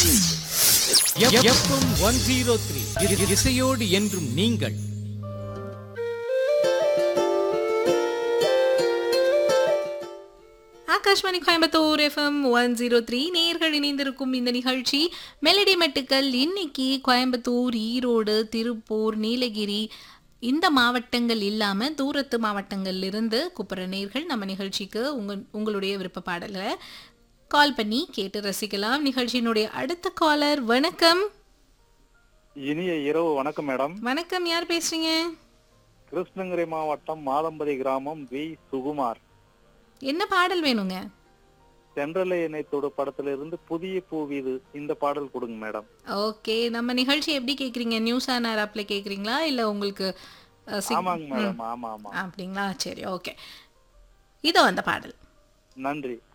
FM one zero three இசையோடு என்றும் நீங்கள் Akashvani Coimbatore FM one zero three நேர்கள் இணைந்திருக்கும் இந்த நிகழ்ச்சி மெலடி மெட்டுக்கள் இன்னைக்கு கோயம்புத்தூர் ஈரோடு திருப்பூர் நீலகிரி இந்த மாவட்டங்கள் இல்லாமல் தூரத்து மாவட்டங்கள்ல இருந்து கூப்பிட்ற நேர்கள் நம்ம நிகழ்ச்சிக்கு உங்க உங்களுடைய விருப்ப பாடலை கால் பண்ணி கேட்டு ரசிக்கலாம் நிகழ்ச்சியினுடைய அடுத்த காலர் வணக்கம் இனிய இரவு வணக்கம் மேடம் வணக்கம் யார் பேசுறீங்க கிருஷ்ணகிரி மாவட்டம் மாதம்பதி கிராமம் வி சுகுமார் என்ன பாடல் வேணுங்க சென்றலை இணைத்தோடு படத்திலிருந்து புதிய பூவிது இந்த பாடல் கொடுங்க மேடம் ஓகே நம்ம நிகழ்ச்சி எப்படி கேக்குறீங்க நியூஸ் ஆனர் ஆப்ல கேக்குறீங்களா இல்ல உங்களுக்கு அஹ், சிக்- ஆமாங்க மேடம் ஆமா ஆமா அப்படிங்களா சரி ஓகே இதோ அந்த பாடல் நன்றி